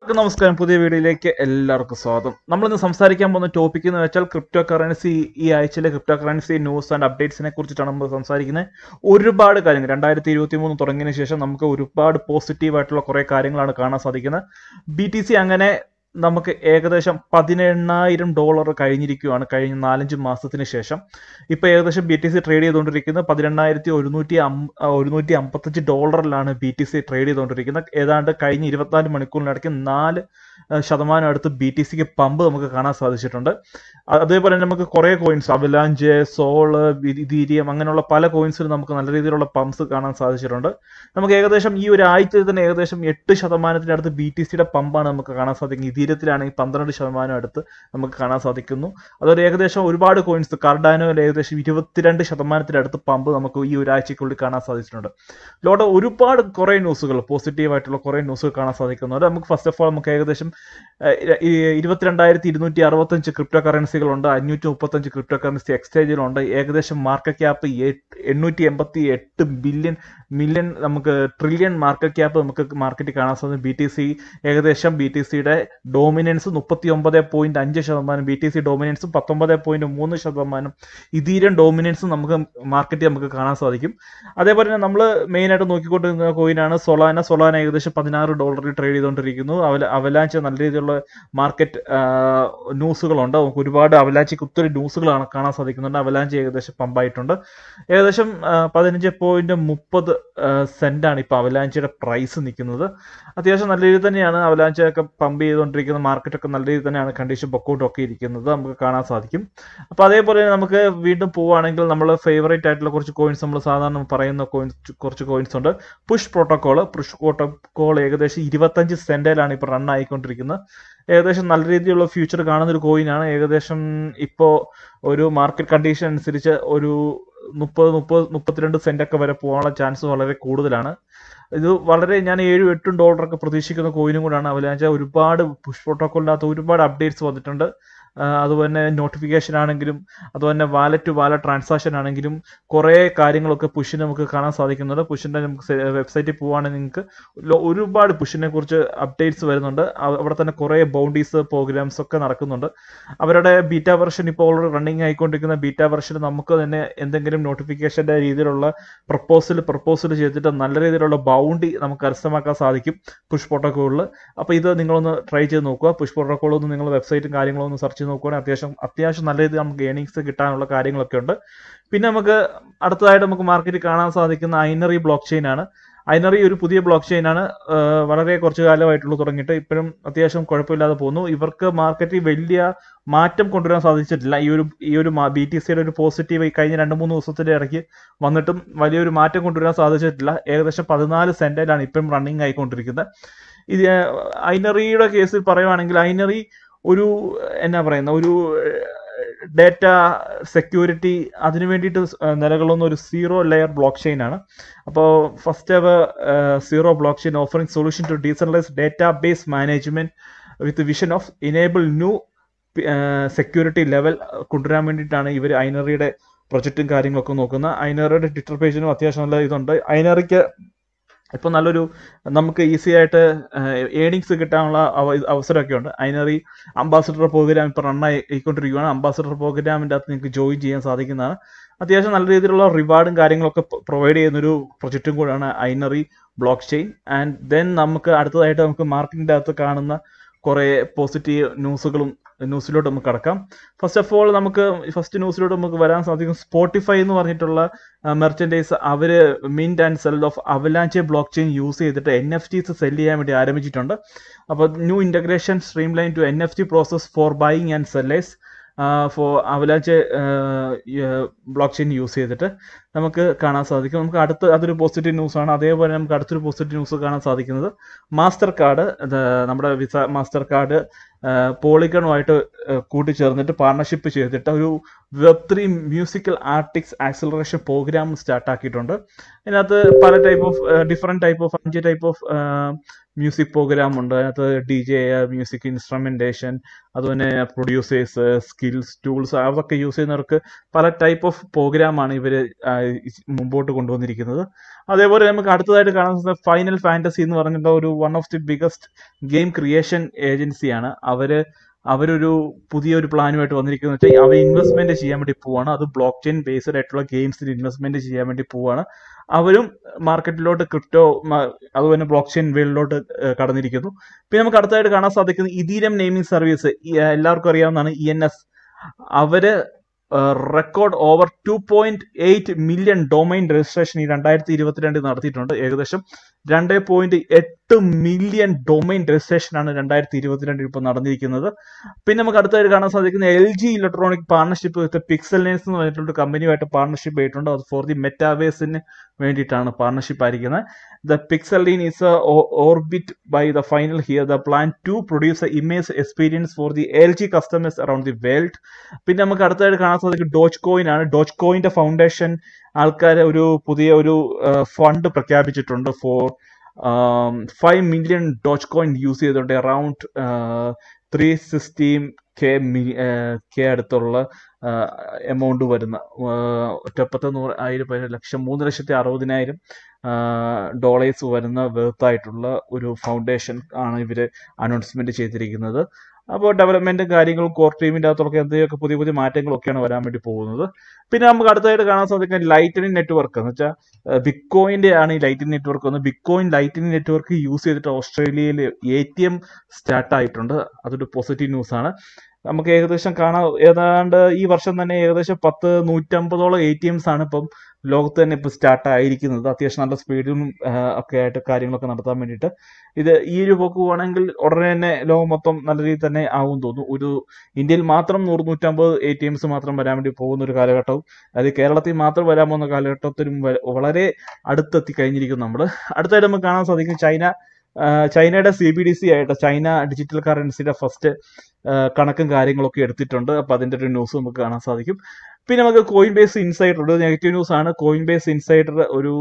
എല്ലാവർക്കും നമസ്കാരം പുതിയ വീഡിയോയിലേക്ക് എല്ലാവർക്കും സ്വാഗതം നമ്മളിന്ന് സംസാരിക്കാൻ പോകുന്ന ടോപ്പിക് എന്ന് വെച്ചാൽ ക്രിപ്റ്റോ കറൻസി ഈ ആഴ്ചയിലെ ക്രിപ്റ്റോ കറൻസി ന്യൂസ് ആൻഡ് അപ്ഡേറ്റ്സിനെ കുറിച്ചിട്ടാണ് നമ്മൾ സംസാരിക്കുന്നത് ഒരുപാട് കാര്യങ്ങൾ രണ്ടായിരത്തി ഇരുപത്തി മൂന്ന് തുടങ്ങിയതിന് ശേഷം നമുക്ക് ഒരുപാട് പോസിറ്റീവ് ആയിട്ടുള്ള കുറേ കാര്യങ്ങളാണ് കാണാൻ സാധിക്കുന്നത് ബി ടി സി അങ്ങനെ നമുക്ക് ഏകദേശം പതിനെണ്ണായിരം ഡോളർ കഴിഞ്ഞിരിക്കുകയാണ് കഴിഞ്ഞ നാലഞ്ച് മാസത്തിന് ശേഷം ഇപ്പോൾ ഏകദേശം ബി ടി സി ട്രേഡ് ചെയ്തുകൊണ്ടിരിക്കുന്നത് പതിനെണ്ണായിരത്തി ഒരുന്നൂറ്റി അം ഒരുന്നൂറ്റി അമ്പത്തഞ്ച് ഡോളറിലാണ് ബി ടി സി ട്രേഡ് ചെയ്തുകൊണ്ടിരിക്കുന്നത് ഏതാണ്ട് കഴിഞ്ഞ ഇരുപത്തിനാല് മണിക്കൂറിനിടയ്ക്ക് നാല് ഏഹ് ശതമാനം അടുത്ത് ബി ടി സിക്ക് പമ്പ് നമുക്ക് കാണാൻ സാധിച്ചിട്ടുണ്ട് അ- അതേപോലെ തന്നെ നമുക്ക് കുറേ കോയിൻസ് അവലാഞ്ച് സോള് ഇതീരിയം അങ്ങനെയുള്ള പല കോയിൻസിലും നമുക്ക് നല്ല രീതിയിലുള്ള പമ്പ്സ് കാണാൻ സാധിച്ചിട്ടുണ്ട് നമുക്ക് ഏകദേശം ഈ ഒരു ആഴ്ചയിൽ തന്നെ ഏകദേശം എട്ട് ശതമാനത്തിനടുത്ത് ബി ടി സിയുടെ പമ്പാണ് നമുക്ക് കാണാൻ സാധിക്കുന്നത് ഇതീരത്തിലാണെങ്കിൽ പന്ത്രണ്ട് ശതമാനം അടുത്ത് നമുക്ക് കാണാൻ സാധിക്കുന്നു അതൊരു ഏകദേശം ഒരുപാട് കോയിൻസ് കാർഡാനോയിൽ ഏകദേശം ഇരുപത്തിരണ്ട് ശതമാനത്തിനടുത്ത് പമ്പ് നമുക്ക് ഈ ഒരാഴ്ചക്കുള്ളിൽ കാണാൻ സാധിച്ചിട്ടുണ്ട് ലോട്ട് ഒരുപാട് കുറേ ന്യൂസുകൾ പോസിറ്റീവ് ആയിട്ടുള്ള കുറേ ന്യൂസുകൾ കാണാൻ സാധിക്കുന്നുണ്ട് നമുക്ക് ഫസ്റ്റ് ഓഫ് ഓൾ നമുക്ക് ഏകദേശം ഏഹ്, ഈ ഇരുപത്തിരണ്ടായിരത്തി ഇരുന്നൂറ്റി അറുപത്തഞ്ച് ക്രിപ്റ്റോ കറൻസികളുണ്ട് അഞ്ഞൂറ്റി മുപ്പത്തഞ്ച് ക്രിപ്റ്റോ കറൻസി എക്സ്ചേഞ്ചിലുണ്ട് ഏകദേശം മാർക്കറ്റ് ക്യാപ്പ് എണ്ണൂറ്റി എൺപത്തി എട്ട് ബില്യൺ മില്യൺ നമുക്ക് ട്രില്യൺ മാർക്കറ്റ് ക്യാപ്പ് നമുക്ക് മാർക്കറ്റിൽ കാണാൻ സാധിക്കും ബി ടി സി ഏകദേശം ബി ടി സിയുടെ ഡോമിനൻസ് മുപ്പത്തി ഒമ്പത് പോയിന്റ് അഞ്ച് ശതമാനം ബി ടി സി ഡോമിനൻസും പത്തൊമ്പത് പോയിന്റ് മൂന്ന് ശതമാനം ഇതീരൻ ഡോമിനൻസും നമുക്ക് മാർക്കറ്റിൽ നമുക്ക് കാണാൻ സാധിക്കും അതേപോലെ തന്നെ നമ്മൾ മെയിനായിട്ട് നോക്കിക്കൊണ്ടിരുന്ന കോയിനാണ് സൊളാന സൊളാന ഏകദേശം പതിനാറ് ഡോളറിൽ ട്രേഡ് ചെയ്തുകൊണ്ടിരിക്കുന്നു അവല അവലാഞ്ച് നല്ല രീതിയിലുള്ള മാർക്കറ്റ് ന്യൂസുകളുണ്ട് നമുക്ക് ഒരുപാട് അവലാഞ്ചിക്ക് ഒത്തിരി ന്യൂസുകളാണ് കാണാൻ സാധിക്കുന്നുണ്ട് അവലാഞ്ച് ഏകദേശം പമ്പായിട്ടുണ്ട് ഏകദേശം ആ, പതിനഞ്ച് പോയിന്റ് മുപ്പത് സെന്റാണ് ഇപ്പോൾ അവലാഞ്ചിയുടെ പ്രൈസ് നിൽക്കുന്നത് അത്യാവശ്യം നല്ല രീതിയിൽ തന്നെയാണ് അവലാഞ്ചൊക്കെ പമ്പ് ചെയ്തുകൊണ്ടിരിക്കുന്നത് മാർക്കറ്റൊക്കെ നല്ല രീതിയിൽ തന്നെയാണ് കണ്ടീഷൻ പൊക്കോട്ടൊക്കെ ഇരിക്കുന്നത് നമുക്ക് കാണാൻ സാധിക്കും അപ്പോൾ അതേപോലെ തന്നെ നമുക്ക് വീണ്ടും പോവുകയാണെങ്കിൽ നമ്മൾ ഫേവറേറ്റ് ആയിട്ടുള്ള കുറച്ച് കോയിൻസ് നമ്മൾ സാധാരണ പറയുന്ന കോയിൻസ് കുറച്ച് കോയിൻസ് ഉണ്ട് പുഷ് പ്രോട്ടോകോൾ പുഷ് പ്രോട്ടോകോൾ ഏകദേശം ഇരുപത്തഞ്ച് സെന്റിലാണ് ഇപ്പോൾ റൺ ആയിക്കൊണ്ടിരിക്കുന്നത് ഏകദേശം നല്ല രീതിയിലുള്ള ഫ്യൂച്ചർ കാണുന്ന ഒരു കോയിനാണ് ഏകദേശം ഇപ്പോൾ ഒരു മാർക്കറ്റ് കണ്ടീഷൻ അനുസരിച്ച് ഒരു മുപ്പത് മുപ്പത് മുപ്പത്തിരണ്ട് സെന്റ് ഒക്കെ വരെ പോകാനുള്ള ചാൻസ് വളരെ കൂടുതലാണ് ഇത് വളരെ ഞാൻ ഏഴും എട്ടും ഡോളറൊക്കെ പ്രതീക്ഷിക്കുന്ന കോയിനും കൂടാണ് അവലാഞ്ച ഒരുപാട് പുഷ് പ്രോട്ടോക്കോളിനകത്ത് ഒരുപാട് അപ്ഡേറ്റ്സ് വന്നിട്ടുണ്ട് ആ, അതുപോലെ തന്നെ നോട്ടിഫിക്കേഷൻ ആണെങ്കിലും അതുപോലെ തന്നെ വാലറ്റ് ടു വാലറ്റ് ട്രാൻസാക്ഷൻ ആണെങ്കിലും കുറേ കാര്യങ്ങളൊക്കെ പുഷിന് നമുക്ക് കാണാൻ സാധിക്കുന്നുണ്ട് പുഷിന്റെ നമുക്ക് വെബ്സൈറ്റിൽ പോവുകയാണെങ്കിൽ നിങ്ങൾക്ക് ലോ- ഒരുപാട് പുഷിനെ കുറിച്ച് അപ്ഡേറ്റ്സ് വരുന്നുണ്ട് അവ- അവിടെ തന്നെ കുറേ ബൗണ്ടീസ് പ്രോഗ്രാംസ് ഒക്കെ നടക്കുന്നുണ്ട് അവരുടെ ബീറ്റ വെർഷൻ ഇപ്പോൾ ഓൾറെഡി റണ്ണിങ് ആയിക്കൊണ്ടിരിക്കുന്ന ബീറ്റ വെർഷൻ നമുക്ക് തന്നെ എന്തെങ്കിലും നോട്ടിഫിക്കേഷന്റെ രീതിയിലുള്ള പ്രപ്പോസൽ പ്രപ്പോസൽ ചെയ്തിട്ട് നല്ല രീതിയിലുള്ള ബൗണ്ടി നമുക്ക് കരസ്ഥമാക്കാൻ സാധിക്കും പുഷ് പ്രോട്ടോക്കോളിൽ അപ്പോൾ ഇത് നിങ്ങളൊന്ന് ട്രൈ ചെയ്ത് നോക്കുക പുഷ് പ്രോട്ടോക്കോൾ ഒന്ന് നിങ്ങൾ വെബ്സൈറ്റും കാര്യങ്ങളും ഒന്ന് സെർച്ച് ചെയ്ത് നോക്കുകയാണെങ്കിൽ അത്യാവശ്യം അത്യാവശ്യം നല്ല രീതിയിൽ നമുക്ക് ഏണിങ്സ് കിട്ടാനുള്ള കാര്യങ്ങളൊക്കെ ഉണ്ട് പിന്നെ നമുക്ക് അടുത്തതായിട്ട് നമുക്ക് മാർക്കറ്റിൽ കാണാൻ സാധിക്കുന്ന ഐനറി ബ്ലോക്ക് ചെയിൻ ആണ് ഐനറി ഒരു പുതിയ ബ്ലോക്ക് ചെയിൻ ആണ് ആഹ് വളരെ കുറച്ച് കാലമായിട്ടുള്ളൂ തുടങ്ങിയിട്ട് ഇപ്പോഴും അത്യാവശ്യം കുഴപ്പമില്ലാതെ പോകുന്നു ഇവർക്ക് മാർക്കറ്റിൽ വലിയ മാറ്റം കൊണ്ടുവരാൻ സാധിച്ചിട്ടില്ല ഈ ഒരു ഈ ഒരു ബി ടി സിയുടെ ഒരു പോസിറ്റീവ് ഈ കഴിഞ്ഞ രണ്ട് മൂന്ന് ദിവസത്തിന്റെ ഇടയ്ക്ക് വന്നിട്ടും വലിയൊരു മാറ്റം കൊണ്ടുവരാൻ സാധിച്ചിട്ടില്ല ഏകദേശം പതിനാല് സെന്റിലാണ് ഇപ്പം റണ്ണിങ് ആയിക്കൊണ്ടിരിക്കുന്നത് ഇത് ഐനറിയുടെ കേസിൽ പറയുവാണെങ്കിൽ ഐനറി ഒരു എന്നാ പറയുന്ന ഒരു ഡേറ്റ സെക്യൂരിറ്റി അതിനു വേണ്ടിയിട്ട് നിലകൊള്ളുന്ന ഒരു സീറോ ലെയർ ബ്ലോക്ക് ചെയിൻ ആണ് അപ്പോൾ first ever zero blockchain offering solution to decentralise database management with vision of enable new security level കൊണ്ടുവരാൻ വേണ്ടിയിട്ടാണ് ഇവർ ഐനറിയുടെ പ്രൊജക്റ്റും കാര്യങ്ങളൊക്കെ നോക്കുന്നത് ഐനറിയുടെ ട്വിറ്റർ പേജിനും അത്യാവശ്യം നല്ല ഇതുണ്ട് ഐനറിക്ക് ഇപ്പൊ നല്ലൊരു നമുക്ക് ഈസി ആയിട്ട് ഏണിങ്സ് കിട്ടാനുള്ള അവ- അവസരമൊക്കെ ഉണ്ട് അതിനറി അംബാസിഡർ പ്രോഗ്രാം ഇപ്പൊ റൺ ആയിക്കൊണ്ടിരിക്കുകയാണ് അംബാസിഡർ പ്രോഗ്രാമിന്റെ അകത്ത് നിങ്ങൾക്ക് ജോയിൻ ചെയ്യാൻ സാധിക്കുന്നതാണ് അത്യാവശ്യം നല്ല രീതിയിലുള്ള റിവാർഡും കാര്യങ്ങളൊക്കെ പ്രൊവൈഡ് ചെയ്യുന്ന ഒരു പ്രൊജക്റ്റും കൂടെയാണ് ഐനറി ബ്ലോക്ക് ചെയിൻ ആൻഡ് ദെൻ നമുക്ക് അടുത്തതായിട്ട് നമുക്ക് മാർക്കറ്റിന്റെ അകത്ത് കാണുന്ന കുറേ പോസിറ്റീവ് ന്യൂസുകളും ന്യൂസിലോട്ട് നമുക്ക് കടക്കാം ഫസ്റ്റ് ഓഫ് ഓൾ നമുക്ക് ഫസ്റ്റ് ന്യൂസിലോട്ട് നമുക്ക് വരാൻ സാധിക്കും സ്പോട്ടിഫൈ എന്ന് പറഞ്ഞിട്ടുള്ള മെർച്ചൻഡൈസ് അവര് mint and sell of Avalanche blockchain use ചെയ്തിട്ട് എൻ എഫ് ടീസ് സെല് ചെയ്യാൻ വേണ്ടി ആരംഭിച്ചിട്ടുണ്ട് അപ്പോൾ new integration streamline to N F T process for buying and sellers for Avalanche blockchain use ചെയ്തിട്ട് നമുക്ക് കാണാൻ സാധിക്കും നമുക്ക് അടുത്ത അതൊരു പോസിറ്റീവ് ന്യൂസ് ആണ് അതേപോലെ നമുക്ക് അടുത്തൊരു പോസിറ്റീവ് ന്യൂസ് കാണാൻ സാധിക്കുന്നത് മാസ്റ്റർ കാർഡ് നമ്മുടെ വിസ മാസ്റ്റർ കാർഡ് പോളിഗണുമായിട്ട് കൂട്ടിച്ചേർന്നിട്ട് പാർട്ണർഷിപ്പ് ചെയ്തിട്ട് ഒരു web three musical artists acceleration programme start ആക്കിയിട്ടുണ്ട് അതിനകത്ത് പല type of different type of അഞ്ച് ടൈപ്പ് ഓഫ് മ്യൂസിക് പ്രോഗ്രാം ഉണ്ട് അതിനകത്ത് ഡി ജെ മ്യൂസിക് ഇൻസ്ട്രുമെന്റേഷൻ അതുപോലെ പ്രൊഡ്യൂസേഴ്സ് സ്കിൽസ് ടൂൾസ് അതൊക്കെ യൂസ് ചെയ്യുന്നവർക്ക് പല ടൈപ്പ് ഓഫ് പ്രോഗ്രാമാണ് ഇവർ മുമ്പോട്ട് കൊണ്ടുവന്നിരിക്കുന്നത് അതേപോലെ നമുക്ക് അടുത്തതായിട്ട് കാണുന്നത് ഫൈനൽ ഫാന്റസി എന്ന് പറഞ്ഞിട്ട് ഒരു one of the biggest game creation ഏജൻസിയാണ് അവര് അവരൊരു പുതിയൊരു പ്ലാനുമായിട്ട് വന്നിരിക്കുന്നത് വെച്ചാൽ അവർ ഇൻവെസ്റ്റ്മെന്റ് ചെയ്യാൻ വേണ്ടി പോവാണ് അത് ബ്ലോക്ക് ചെയിൻ ബേസ്ഡ് ആയിട്ടുള്ള ഗെയിംസിൽ ഇൻവെസ്റ്റ്മെന്റ് ചെയ്യാൻ വേണ്ടി പോവാണ് അവരും മാർക്കറ്റിലോട്ട് ക്രിപ്റ്റോ അതുപോലെ ബ്ലോക്ക് ചെയിൻ വേൾഡിലോട്ട് കടന്നിരിക്കുന്നു പിന്നെ നമുക്ക് അടുത്തതായിട്ട് കാണാൻ സാധിക്കുന്നത് ഇതീരം നെയിമിംഗ് സർവീസ് എല്ലാവർക്കും അറിയാവുന്നതാണ് ഇ എൻ എസ് അവര് record over two point eight million domain registration ഈ രണ്ടായിരത്തി ഇരുപത്തിരണ്ടിൽ നടത്തിയിട്ടുണ്ട് ഏകദേശം രണ്ട് പോയിന്റ് എട്ട് മില്യൺ ഡൊമൈൻ രജിസ്ട്രേഷൻ ആണ് രണ്ടായിരത്തി ഇരുപത്തിരണ്ടിൽ ഇപ്പോൾ നടന്നിരിക്കുന്നത് പിന്നെ നമുക്ക് അടുത്തായിട്ട് കാണാൻ സാധിക്കുന്ന L G electronic partnership with Pixelynx എന്ന് പറഞ്ഞിട്ടുള്ള കമ്പനിയുമായിട്ട് പാർട്ണർഷിപ്പ് ചെയ്തിട്ടുണ്ട് അത് ഫോർ ദി മെറ്റാവേഴ്സിന് വേണ്ടിയിട്ടാണ് പാർട്ണർഷിപ്പ് ആയിരിക്കുന്നത് the Pixelynx is orbit by the final here the plan to produce a image experience for the L G customers around the world പിന്നെ നമുക്ക് അടുത്തായിട്ട് കാണാൻ സാധിക്കും ഡോച്ച് കോയിൻ ആണ് ഡോച്ച് കോയിന്റെ ഫൗണ്ടേഷൻ ആൾക്കാർ ഒരു പുതിയ ഒരു ഫണ്ട് പ്രഖ്യാപിച്ചിട്ടുണ്ട് four five million Dogecoin use ചെയ്തുകൊണ്ട് around three sixteen K K അടുത്തുള്ള എമൗണ്ട് വരുന്ന ഒറ്റപ്പത്ത് നൂറ് ആയിരം പതിനൊരു ലക്ഷം മൂന്ന് ലക്ഷത്തി അറുപതിനായിരം ഡോളേഴ്സ് വരുന്ന വേർത്തായിട്ടുള്ള ഒരു ഫൗണ്ടേഷൻ ആണ് ഇവർ അനൗൺസ്മെന്റ് ചെയ്തിരിക്കുന്നത് അപ്പോൾ ഡെവലപ്മെന്റും കാര്യങ്ങളും കോർ ടീമിന്റെ അകത്തൊക്കെ എന്തെങ്കിലുമൊക്കെ പുതിയ പുതിയ മാറ്റങ്ങളൊക്കെയാണ് വരാൻ വേണ്ടി പോകുന്നത് പിന്നെ നമുക്ക് അടുത്തായിട്ട് കാണാൻ സാധിക്കുന്ന ലൈറ്റനിങ് നെറ്റ്വർക്ക് എന്ന് വെച്ചാൽ ബിറ്റ്കോയിന്റെ ആണ് ഈ ലൈറ്റനിങ് നെറ്റ്വർക്ക് വന്ന് ബിറ്റ്കോയിൻ ലൈറ്റനിങ് നെറ്റ്വർക്ക് യൂസ് ചെയ്തിട്ട് ഓസ്ട്രേലിയയിൽ എ ടി എം സ്റ്റാർട്ട് ആയിട്ടുണ്ട് അതൊരു പോസിറ്റീവ് ന്യൂസ് ആണ് നമുക്ക് ഏകദേശം കാണാം ഏതാണ്ട് ഈ വർഷം തന്നെ ഏകദേശം പത്ത് നൂറ്റമ്പതോളം എ ടി എംസ് ആണ് ഇപ്പം ലോകത്ത് തന്നെ ഇപ്പം സ്റ്റാർട്ട് ആയിരിക്കുന്നത് അത്യാവശ്യം നല്ല സ്പീഡിലും ഒക്കെ ആയിട്ട് കാര്യങ്ങളൊക്കെ നടത്താൻ വേണ്ടിയിട്ട് ഇത് ഈ ഒരു പോക്ക് പോവാണെങ്കിൽ ഉടനെ തന്നെ ലോകം മൊത്തം നല്ല രീതിയിൽ തന്നെ ആവും തോന്നുന്നു ഒരു ഇന്ത്യയിൽ മാത്രം നൂറ് നൂറ്റമ്പത് എ ടി എംസ് മാത്രം വരാൻ വേണ്ടി പോകുന്ന ഒരു കാലഘട്ടവും അത് കേരളത്തിൽ മാത്രം വരാൻ പോകുന്ന കാലഘട്ടത്തിനും വളരെ അടുത്തെത്തി കഴിഞ്ഞിരിക്കും നമ്മൾ അടുത്തായിട്ട് നമുക്ക് കാണാൻ സാധിക്കും ചൈന ചൈനയുടെ സി ബി ഡി സി ആയിട്ട് ചൈന ഡിജിറ്റൽ കറൻസിയുടെ ഫസ്റ്റ് കണക്കും കാര്യങ്ങളൊക്കെ എടുത്തിട്ടുണ്ട് അപ്പൊ അതിന്റെ ഒരു ന്യൂസ് നമുക്ക് കാണാൻ സാധിക്കും പിന്നെ നമുക്ക് കോയിൻ ബേസ് ഇൻസൈഡർ ഉണ്ട് നെഗറ്റീവ് ന്യൂസ് ആണ് കോയിൻ ബേസ് ഇൻസൈഡർ ഒരു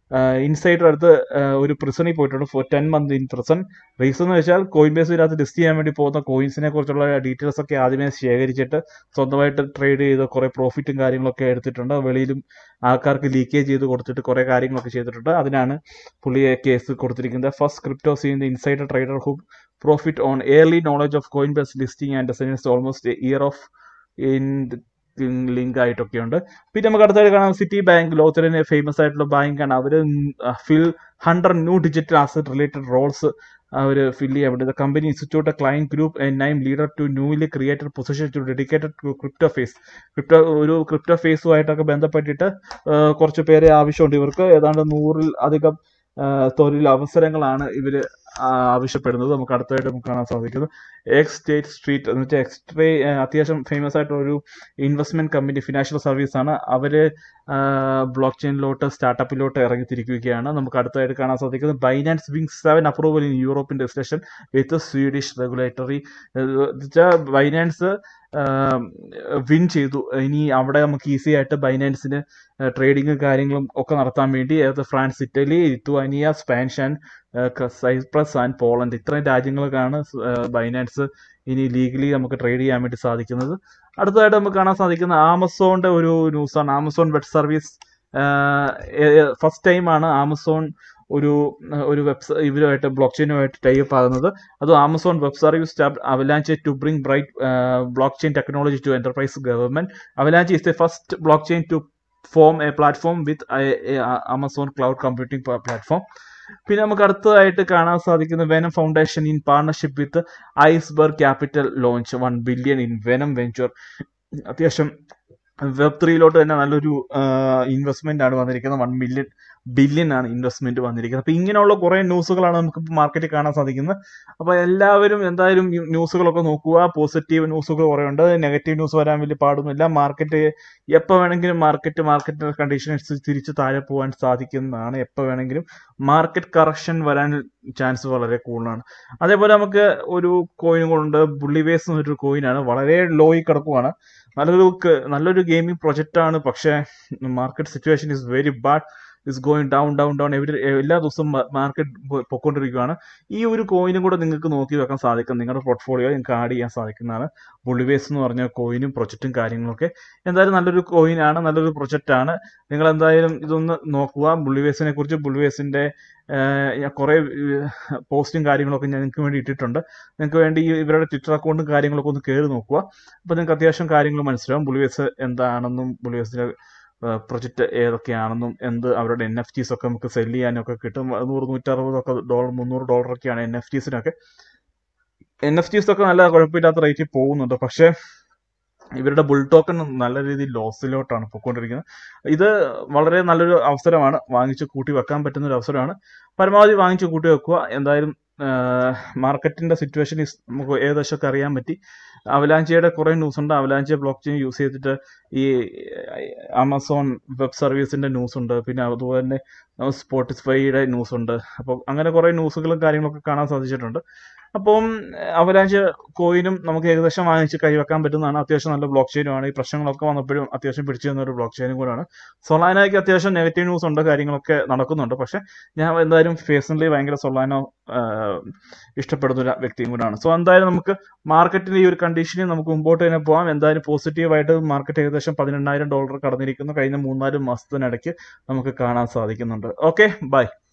ഇൻസൈഡർ അടുത്ത് ഒരു പ്രിസണിൽ പോയിട്ടുണ്ട് four ten month in prison reason എന്ന് വെച്ചാൽ കോയിൻ ബേസിനകത്ത് ലിസ്റ്റ് ചെയ്യാൻ വേണ്ടി പോകുന്ന കോയിൻസിനെ കുറിച്ചുള്ള ഡീറ്റെയിൽസ് ഒക്കെ ആദ്യമേ ശേഖരിച്ചിട്ട് സ്വന്തമായിട്ട് ട്രേഡ് ചെയ്ത് കുറെ പ്രോഫിറ്റും കാര്യങ്ങളൊക്കെ എടുത്തിട്ടുണ്ട് വെളിയിലും ആൾക്കാർക്ക് ലീക്കേജ് ചെയ്ത് കൊടുത്തിട്ട് കുറെ കാര്യങ്ങളൊക്കെ ചെയ്തിട്ടുണ്ട് അതിനാണ് പുള്ളിയെ കേസ് കൊടുത്തിരിക്കുന്നത് first crypto scene the insider trader who profit on early knowledge of Coinbase listing and sense almost year of in link ആയിട്ടൊക്കെ ഉണ്ട് പിന്നെ നമുക്ക് അടുത്തായിട്ട് കാണാം സിറ്റി ബാങ്ക് ലോകത്തിലെ തന്നെ ഫേമസ് ആയിട്ടുള്ള ബാങ്കാണ് അവർ fill hundred new digital asset related roles അവർ ഫിൽ ചെയ്യാൻ വേണ്ടി the company institute a Klein group a name leader to newly created position to dedicated to crypto face crypto ഒരു ക്രിപ്റ്റോ ഫേസുമായിട്ടൊക്കെ ബന്ധപ്പെട്ടിട്ട് കുറച്ച് പേരെ ആവശ്യമുണ്ട് ഇവർക്ക് ഏതാണ്ട് നൂറിൽ അധികം തൊഴിൽ അവസരങ്ങളാണ് ഇവർ ആവശ്യപ്പെടുന്നത് നമുക്ക് അടുത്തായിട്ട് നമുക്ക് കാണാൻ സാധിക്കുന്നത് എക്സ് സ്റ്റേറ്റ് സ്ട്രീറ്റ് എന്ന് വെച്ചാൽ എക്സ്ട്രേ അത്യാവശ്യം ഫേമസ് ആയിട്ടുള്ള ഒരു ഇൻവെസ്റ്റ്മെന്റ് കമ്പനി ഫിനാൻഷ്യൽ സർവീസ് ആണ് അവര് ബ്ലോക്ക് ചെയിനിലോട്ട് സ്റ്റാർട്ടപ്പിലോട്ട് ഇറങ്ങിത്തിരിക്കുകയാണ് നമുക്ക് അടുത്തായിട്ട് കാണാൻ സാധിക്കുന്നത് Binance wing seven approval in European registration with Swedish regulatory Binance win ചെയ്തു ഇനി അവിടെ നമുക്ക് ഈസി ആയിട്ട് ബൈനാൻസിന് ട്രേഡിങ്ങും കാര്യങ്ങളും ഒക്കെ നടത്താൻ വേണ്ടി France Italy Lithuania Spanish and Cyprus and Poland ഇത്രയും രാജ്യങ്ങൾക്കാണ് ബൈനാൻസ് ഇനി ലീഗലി നമുക്ക് ട്രേഡ് ചെയ്യാൻ വേണ്ടി സാധിക്കുന്നത് അടുത്തതായിട്ട് നമുക്ക് കാണാൻ സാധിക്കുന്ന ആമസോണിന്റെ ഒരു ന്യൂസാണ് ആമസോൺ വെബ് സർവീസ് ഫസ്റ്റ് ടൈമാണ് ആമസോൺ ഒരു ഒരു വെബ് ഇവരുമായിട്ട് ബ്ലോക്ക് ചെയിനുമായിട്ട് ടൈപ്പ് ആകുന്നത് അത് Amazon web service stab Avalanche to bring bright blockchain technology to enterprise government Avalanche is the first blockchain to form a platform with Amazon cloud computing platform പിന്നെ നമുക്ക് അടുത്തതായിട്ട് കാണാൻ സാധിക്കുന്ന Venom foundation in partnership with Iceberg capital launch one billion in Venom venture അത്യാവശ്യം web ത്രീയിലോട്ട് തന്നെ നല്ലൊരു investment ആണ് വന്നിരിക്കുന്നത് വൺ മില്യൺ ബില്യൺ ആണ് ഇൻവെസ്റ്റ്മെന്റ് വന്നിരിക്കുന്നത് അപ്പൊ ഇങ്ങനെയുള്ള കുറെ ന്യൂസുകളാണ് നമുക്ക് മാർക്കറ്റിൽ കാണാൻ സാധിക്കുന്നത് അപ്പൊ എല്ലാവരും എന്തായാലും ന്യൂസുകളൊക്കെ നോക്കുക പോസിറ്റീവ് ന്യൂസുകൾ കുറെ ഉണ്ട് നെഗറ്റീവ് ന്യൂസ് വരാൻ വലിയ പാടൊന്നുമില്ല മാർക്കറ്റ് എപ്പോൾ വേണമെങ്കിലും മാർക്കറ്റ് മാർക്കറ്റ് കണ്ടീഷൻ തിരിച്ച് താഴെ പോകാൻ സാധിക്കുന്നതാണ് എപ്പോൾ വേണമെങ്കിലും മാർക്കറ്റ് കറക്ഷൻ വരാൻ ചാൻസ് വളരെ കൂടുതലാണ് അതേപോലെ നമുക്ക് ഒരു കോയിൻ കൊണ്ട് ബുള്ളിവേസ് എന്നൊരു കോയിനാണ് വളരെ ലോയിൽ കിടക്കുവാണ് നല്ലൊരു നല്ലൊരു ഗെയിമിംഗ് പ്രൊജക്റ്റ് ആണ് പക്ഷേ market situation is very bad is going down down down every എല്ലാ ദിവസവും മാർക്കറ്റ് പൊക്കോണ്ടിരിക്കുകയാണ് ഈ ഒരു കോയിനും കൂടെ നിങ്ങൾക്ക് നോക്കി വെക്കാൻ സാധിക്കും നിങ്ങളുടെ പോർട്ട്ഫോളിയോ നിങ്ങൾക്ക് ആഡ് ചെയ്യാൻ സാധിക്കുന്നതാണ് ബുളിവേസ് എന്ന് പറഞ്ഞ കോയിനും പ്രൊജക്റ്റും കാര്യങ്ങളൊക്കെ എന്തായാലും നല്ലൊരു കോയിനാണ് നല്ലൊരു പ്രൊജക്റ്റാണ് നിങ്ങൾ എന്തായാലും ഇതൊന്ന് നോക്കുക ബുള്ളിവേസിനെ കുറിച്ച് ബുള്ളിവേസിന്റെ കുറേ പോസ്റ്റും കാര്യങ്ങളൊക്കെ ഞാൻ നിങ്ങൾക്ക് വേണ്ടി ഇട്ടിട്ടുണ്ട് നിങ്ങൾക്ക് വേണ്ടി ഈ ഇവരുടെ ട്വിറ്റർ അക്കൗണ്ടും കാര്യങ്ങളൊക്കെ ഒന്ന് കയറി നോക്കുക അപ്പോൾ നിങ്ങൾക്ക് അത്യാവശ്യം കാര്യങ്ങൾ മനസ്സിലാവും ബുള്ളിവേസ് എന്താണെന്നും ബുള്ളിവേസിന്റെ പ്രൊജക്റ്റ് ഏതൊക്കെയാണെന്നും എന്ത് അവരുടെ എൻ എഫ് ടീസ് ഒക്കെ നമുക്ക് സെല് ചെയ്യാനൊക്കെ കിട്ടും നൂറ് നൂറ്ററുപതൊക്കെ ഡോളർ മുന്നൂറ് ഡോളറൊക്കെയാണ് എൻ എഫ് ടീസിനൊക്കെ എൻ എഫ് ടീസ് ഒക്കെ നല്ല കുഴപ്പമില്ലാത്ത റേറ്റിൽ പോകുന്നുണ്ട് പക്ഷേ ഇവരുടെ ബുൾ ടോക്കൺ നല്ല രീതിയിൽ ലോസിലോട്ടാണ് പോയിക്കൊണ്ടിരിക്കുന്നത് ഇത് വളരെ നല്ലൊരു അവസരമാണ് വാങ്ങിച്ച് കൂട്ടി വെക്കാൻ പറ്റുന്ന ഒരു അവസരമാണ് പരമാവധി വാങ്ങിച്ച് കൂട്ടി വെക്കുക എന്തായാലും മാർക്കറ്റിന്റെ സിറ്റുവേഷൻ നമുക്ക് ഏകദേശമൊക്കെ അറിയാൻ പറ്റി അവലാഞ്ചിയുടെ കുറേ ന്യൂസ് ഉണ്ട് അവലാഞ്ചി ബ്ലോക്ക് ചെയിൻ യൂസ് ചെയ്തിട്ട് ഈ ആമസോൺ വെബ് സർവീസിന്റെ ന്യൂസ് ഉണ്ട് പിന്നെ അതുപോലെ തന്നെ സ്പോട്ടിഫൈയുടെ ന്യൂസ് ഉണ്ട് അപ്പോൾ അങ്ങനെ കുറേ ന്യൂസുകളും കാര്യങ്ങളൊക്കെ കാണാൻ സാധിച്ചിട്ടുണ്ട് അപ്പം അവലാഞ്ച് കോയിനും നമുക്ക് ഏകദേശം വാങ്ങിച്ച് കൈവെക്കാൻ പറ്റുന്നതാണ് അത്യാവശ്യം നല്ല ബ്ലോക്ക് ചെയിനുമാണ് ഈ പ്രശ്നങ്ങളൊക്കെ വന്നപ്പോഴും അത്യാവശ്യം പിടിച്ചു തന്ന ഒരു ബ്ലോക്ക് ചെയിനും കൂടാണ് സൊളാനയ്ക്ക് അത്യാവശ്യം നെഗറ്റീവ് ന്യൂസ് ഉണ്ട് കാര്യങ്ങളൊക്കെ നടക്കുന്നുണ്ട് പക്ഷെ ഞാൻ എന്തായാലും പേഴ്സണലി ഭയങ്കര സൊളാനോ ഇഷ്ടപ്പെടുന്ന ഒരു വ്യക്തിയും കൂടാണ് സോ എന്തായാലും നമുക്ക് മാർക്കറ്റിന്റെ ഈ ഒരു കണ്ടീഷനിൽ നമുക്ക് മുമ്പോട്ട് തന്നെ പോകാം എന്തായാലും പോസിറ്റീവായിട്ട് മാർക്കറ്റ് ഏകദേശം പതിനെണ്ണായിരം ഡോളർ കടന്നിരിക്കുന്നു കഴിഞ്ഞ മൂന്നാല് മാസത്തിനിടയ്ക്ക് നമുക്ക് കാണാൻ സാധിക്കുന്നുണ്ട് ഓക്കെ ബൈ